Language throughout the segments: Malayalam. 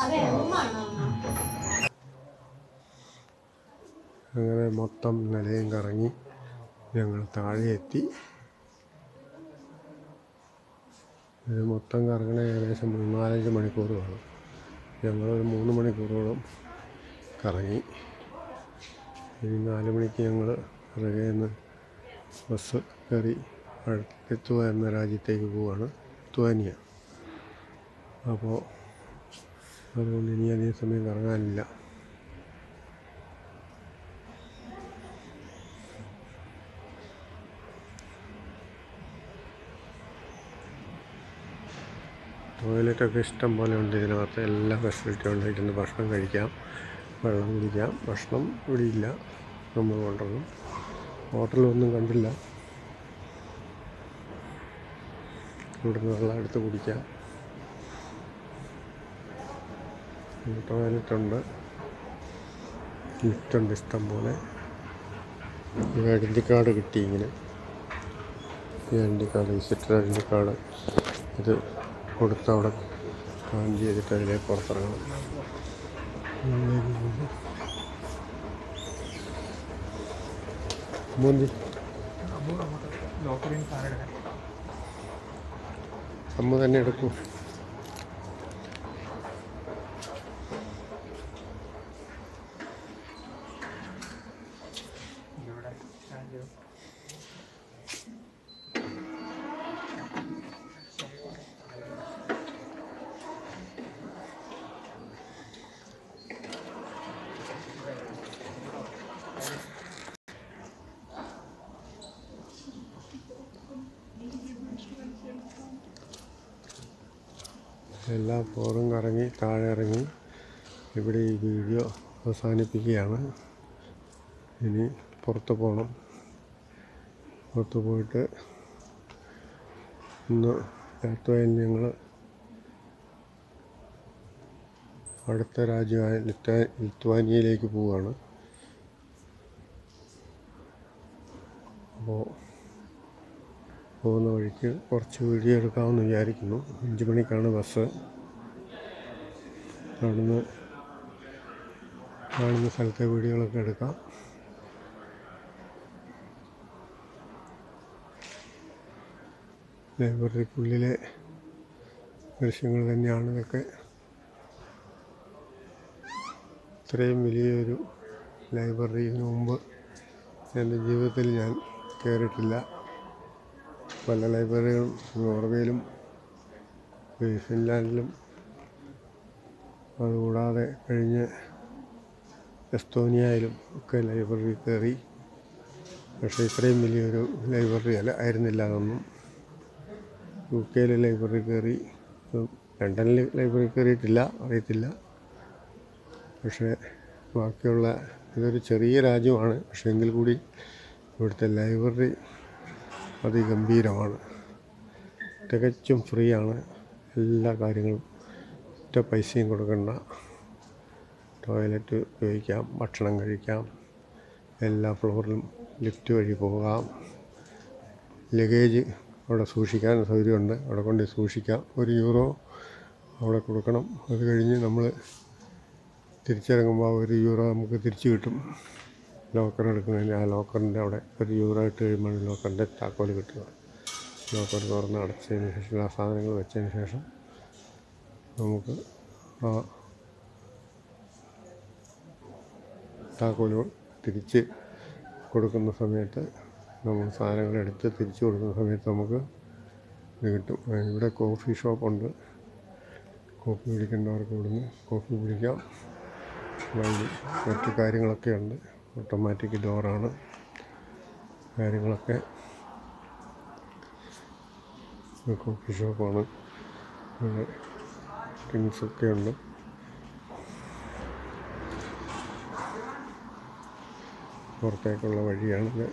അതെ റൂമാണോ അങ്ങനെ മൊത്തം നിലയും കറങ്ങി ഞങ്ങൾ താഴെ എത്തി ഇത് മൊത്തം കറങ്ങണ ഏകദേശം മൂന്നാലഞ്ച് മണിക്കൂർ കാണും ഞങ്ങളൊരു മൂന്ന് മണിക്കൂറോളം കറങ്ങി ഇനി നാല് മണിക്ക് ഞങ്ങൾ ഇറകയെന്ന് ബസ് കയറി അടുത്തെത്തുക എന്ന രാജ്യത്തേക്ക് പോവുകയാണ് ലിത്വാനിയ അപ്പോൾ അതുകൊണ്ട് ഇനി അധികം സമയം കറങ്ങാനില്ല ടോയ്ലറ്റൊക്കെ ഇഷ്ടം പോലെ ഉണ്ട് ഇതിനകത്ത് എല്ലാ ഫെസിലിറ്റിയും ഉണ്ട് ഇരുന്ന് ഭക്ഷണം കഴിക്കാം വെള്ളം കുടിക്കാം ഭക്ഷണം ഇവിടെ ഇല്ല നമ്മൾ കൊണ്ടുവരണം ഹോട്ടലൊന്നും കണ്ടില്ല ഇവിടുന്ന് വെള്ളം എടുത്ത് കുടിക്കാം ടോയ്ലറ്റുണ്ട് ലിഫ്റ്റുണ്ട് ഇഷ്ടം പോലെ ഈ ഐഡൻറ്റി കാർഡ് കിട്ടി ഇങ്ങനെ ഈ identity card visitor identity card ഇത് കൊടുത്ത് അവിടെ സ്കാൻ ചെയ്തിട്ട് അതിലേക്ക് പുറത്തിറങ്ങണം ഉള്ളിലേക്ക് പോകുന്നു. മോന്തി അമ്മ തന്നെ എടുക്കൂ എല്ലാ ഫ്ലോറും കറങ്ങി താഴെ ഇറങ്ങി ഇവിടെ ഈ വീഡിയോ അവസാനിപ്പിക്കുകയാണ് ഇനി പുറത്ത് പോകണം പുറത്ത് പോയിട്ട് ഇന്ന് ലാത്വയിൽ ഞങ്ങൾ അടുത്ത രാജ്യമായ ലിത്വാ ലിത്വാനിയയിലേക്ക് പോവുകയാണ് അപ്പോൾ പോകുന്ന വഴിക്ക് കുറച്ച് വീഡിയോ എടുക്കാമെന്ന് വിചാരിക്കുന്നു അഞ്ച് മണിക്കാണ് ബസ് അവിടുന്ന് കാണുന്ന സ്ഥലത്തെ വീഡിയോകളൊക്കെ എടുക്കാം ലൈബ്രറിക്കുള്ളിലെ ദൃശ്യങ്ങൾ തന്നെയാണ് ഇതൊക്കെ ഇത്രയും വലിയൊരു ലൈബ്രറി ഇതിനു മുമ്പ് എൻ്റെ ജീവിതത്തിൽ ഞാൻ കയറിയിട്ടില്ല പല ലൈബ്രറികളും നോർവേയിലും ഈ ഫിൻലാൻഡിലും അതുകൂടാതെ കഴിഞ്ഞ് എസ്തോനിയയിലും ഒക്കെ ലൈബ്രറി കയറി പക്ഷേ ഇത്രയും വലിയൊരു ലൈബ്രറി അല്ല ആയിരുന്നില്ല അതൊന്നും യു കെയിലെ ലൈബ്രറി കയറി ഉം, ലണ്ടനിൽ ലൈബ്രറി കയറിയിട്ടില്ല അറിയത്തില്ല പക്ഷേ ബാക്കിയുള്ള ഇതൊരു ചെറിയ രാജ്യമാണ് പക്ഷേ എങ്കിൽ കൂടി ഇവിടുത്തെ ലൈബ്രറി അതിഗംഭീരമാണ് തികച്ചും ഫ്രീ ആണ് എല്ലാ കാര്യങ്ങളും ഒറ്റ പൈസയും കൊടുക്കണ്ട ടോയ്ലറ്റ് ഉപയോഗിക്കാം ഭക്ഷണം കഴിക്കാം എല്ലാ ഫ്ലോറിലും ലിഫ്റ്റ് വഴി പോകാം ലഗേജ് അവിടെ സൂക്ഷിക്കാൻ സൗകര്യമുണ്ട് അവിടെ കൊണ്ട് സൂക്ഷിക്കാം ഒരു യൂറോ അവിടെ കൊടുക്കണം അത് കഴിഞ്ഞ് നമ്മൾ തിരിച്ചിറങ്ങുമ്പോൾ ഒരു യൂറോ നമുക്ക് തിരിച്ച് കിട്ടും ലോക്കർ എടുക്കുന്നതിന് ആ ലോക്കറിൻ്റെ അവിടെ ഒരു യൂറോ ഇട്ട് കഴിയുമ്പോൾ ലോക്കറിൻ്റെ താക്കോൽ കിട്ടുക ലോക്കർ തുറന്ന് അടച്ചതിന് ശേഷം ആ സാധനങ്ങൾ വെച്ചതിന് ശേഷം നമുക്ക് ആ താക്കോൽ തിരിച്ച് കൊടുക്കുന്ന സമയത്ത് നമ്മൾ സാധനങ്ങൾ എടുത്ത് തിരിച്ച് കൊടുക്കുന്ന സമയത്ത് നമുക്ക് ഇത് കിട്ടും ഇവിടെ കോഫി ഷോപ്പുണ്ട് കോഫി കുടിക്കേണ്ടവർക്ക് ഇവിടുന്ന് കോഫി കുടിക്കാം വഴി മറ്റു കാര്യങ്ങളൊക്കെ ഉണ്ട് ഓട്ടോമാറ്റിക് ഡോറാണ് കാര്യങ്ങളൊക്കെ ഒരു കോഫി ഷോപ്പാണ് ഇവിടെ ഡ്രിങ്ക്സൊക്കെ ഉണ്ട് പുറത്തേക്കുള്ള വഴിയാണിത്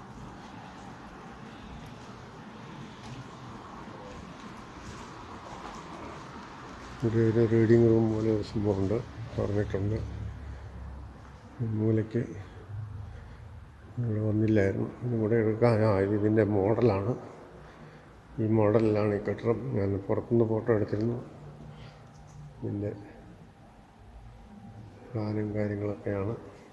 ഇവിടെ ഒരു റീഡിങ് റൂം പോലെ ഒരു സംഭവമുണ്ട് പറഞ്ഞിട്ടുണ്ട് മൂലയ്ക്ക് ഇവിടെ വന്നില്ലായിരുന്നു ഇവിടെ എടുക്കാൻ ആ ഇതിൻ്റെ മോഡലാണ് ഈ മോഡലിലാണ് ഈ കെട്ടിടം ഞാൻ പുറത്തുനിന്ന് ഫോട്ടോ എടുത്തിരുന്നു ഇതിൻ്റെ പ്ലാനും കാര്യങ്ങളൊക്കെയാണ്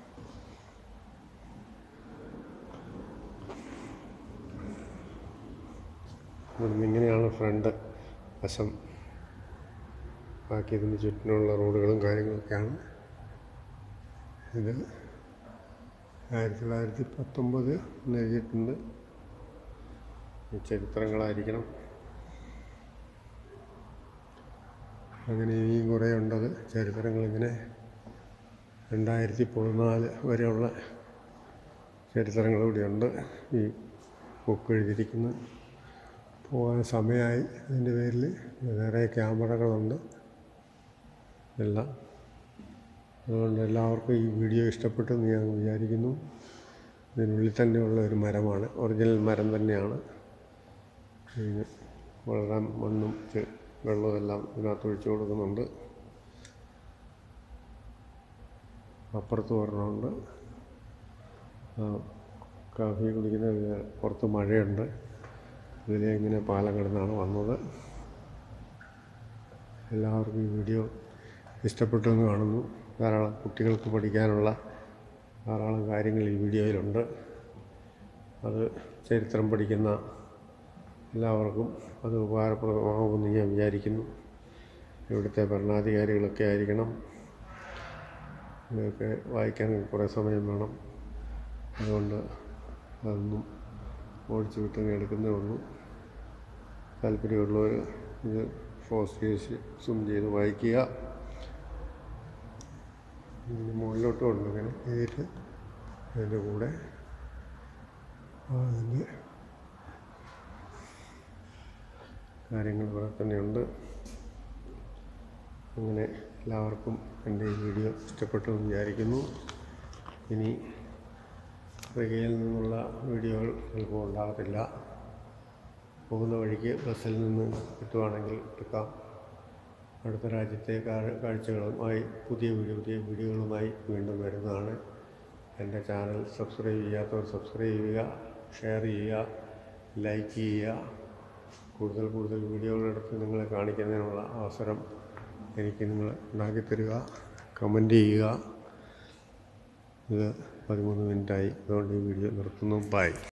ഇവിടുന്ന് ഇങ്ങനെയാണ് ഫ്രണ്ട് വശം ബാക്കി ഇതിന് ചുറ്റിനുള്ള റോഡുകളും കാര്യങ്ങളൊക്കെയാണ് ഇത് ആയിരത്തി തൊള്ളായിരത്തി പത്തൊമ്പത് എന്ന് എഴുതിയിട്ടുണ്ട് ഈ ചരിത്രങ്ങളായിരിക്കണം അങ്ങനെ ഇനിയും കുറേ ഉണ്ടത് ചരിത്രങ്ങളിങ്ങനെ രണ്ടായിരത്തി പതിനാല് വരെയുള്ള ചരിത്രങ്ങൾ ഇവിടെയുണ്ട് ഈ ബുക്ക് എഴുതിയിരിക്കുന്നത് പോകാൻ സമയമായി അതിൻ്റെ പേരിൽ വേറെ ക്യാമറകളുണ്ട് എല്ലാം അതുകൊണ്ട് എല്ലാവർക്കും ഈ വീഡിയോ ഇഷ്ടപ്പെട്ടെന്ന് ഞാൻ വിചാരിക്കുന്നു ഇതിനുള്ളിൽ തന്നെയുള്ള ഒരു മരമാണ് ഒറിജിനൽ മരം തന്നെയാണ് ഇതിന് വളരാൻ മണ്ണും ചെ- വെള്ളവും എല്ലാം ഇതിനകത്ത് ഒഴിച്ചു കൊടുക്കുന്നുണ്ട് അപ്പുറത്ത് ഒരെണ്ണമുണ്ട് ആ, കാപ്പി കുടിക്കുന്ന ഇത് പുറത്ത് മഴയുണ്ട് ഇതിലെ ഇങ്ങനെ പാലം കിടന്നാണ് വന്നത് എല്ലാവർക്കും ഈ വീഡിയോ ഇഷ്ടപ്പെട്ടു എന്ന് കാണുന്നു ധാരാളം കുട്ടികൾക്ക് പഠിക്കാനുള്ള ധാരാളം കാര്യങ്ങൾ ഈ വീഡിയോയിലുണ്ട് അത് ചരിത്രം പഠിക്കുന്ന എല്ലാവർക്കും അത് ഉപകാരപ്രദമാകുമെന്ന് ഞാൻ വിചാരിക്കുന്നു ഇവിടുത്തെ ഭരണാധികാരികളൊക്കെ ആയിരിക്കണം ഇതൊക്കെ വായിക്കാൻ കുറേ സമയം വേണം അതുകൊണ്ട് അതൊന്നും ഓടിച്ചു വിട്ടങ്ങ് എടുക്കുന്നേ ഉള്ളൂ താല്പര്യമുള്ളവർ ഇത് ഫോസ് ചെയ്ത് സൂം ചെയ്ത് വായിക്കുക ഇനി മുകളിലോട്ടും ഉണ്ട് ഇങ്ങനെ എഴുതിയിട്ട് അതിൻ്റെ കൂടെ അതിൻ്റെ കാര്യങ്ങൾ ഇവിടെ തന്നെയുണ്ട് അങ്ങനെ എല്ലാവർക്കും എൻ്റെ ഈ വീഡിയോ ഇഷ്ടപ്പെട്ടു എന്ന് വിചാരിക്കുന്നു ഇനി റികയിൽ നിന്നുള്ള വീഡിയോകൾ ചിലപ്പോൾ ഉണ്ടാകത്തില്ല പോകുന്ന വഴിക്ക് ബസ്സിൽ നിന്ന് കിട്ടുവാണെങ്കിൽ എടുക്കാം അടുത്ത രാജ്യത്തെ കാ- കാഴ്ചകളുമായി പുതിയ വീഡിയോ പുതിയ വീഡിയോകളുമായി വീണ്ടും വരുന്നതാണ് എൻ്റെ ചാനൽ സബ്സ്ക്രൈബ് ചെയ്യാത്തവർ സബ്സ്ക്രൈബ് ചെയ്യുക ഷെയർ ചെയ്യുക ലൈക്ക് ചെയ്യുക കൂടുതൽ കൂടുതൽ വീഡിയോകളെടുത്ത് നിങ്ങളെ കാണിക്കുന്നതിനുള്ള അവസരം എനിക്ക് നിങ്ങൾ ഉണ്ടാക്കി തരിക കമൻറ്റ് ചെയ്യുക ഇത് പതിമൂന്ന് മിനിറ്റായി അതുകൊണ്ട് ഈ വീഡിയോ നിർത്തുന്നു ബൈ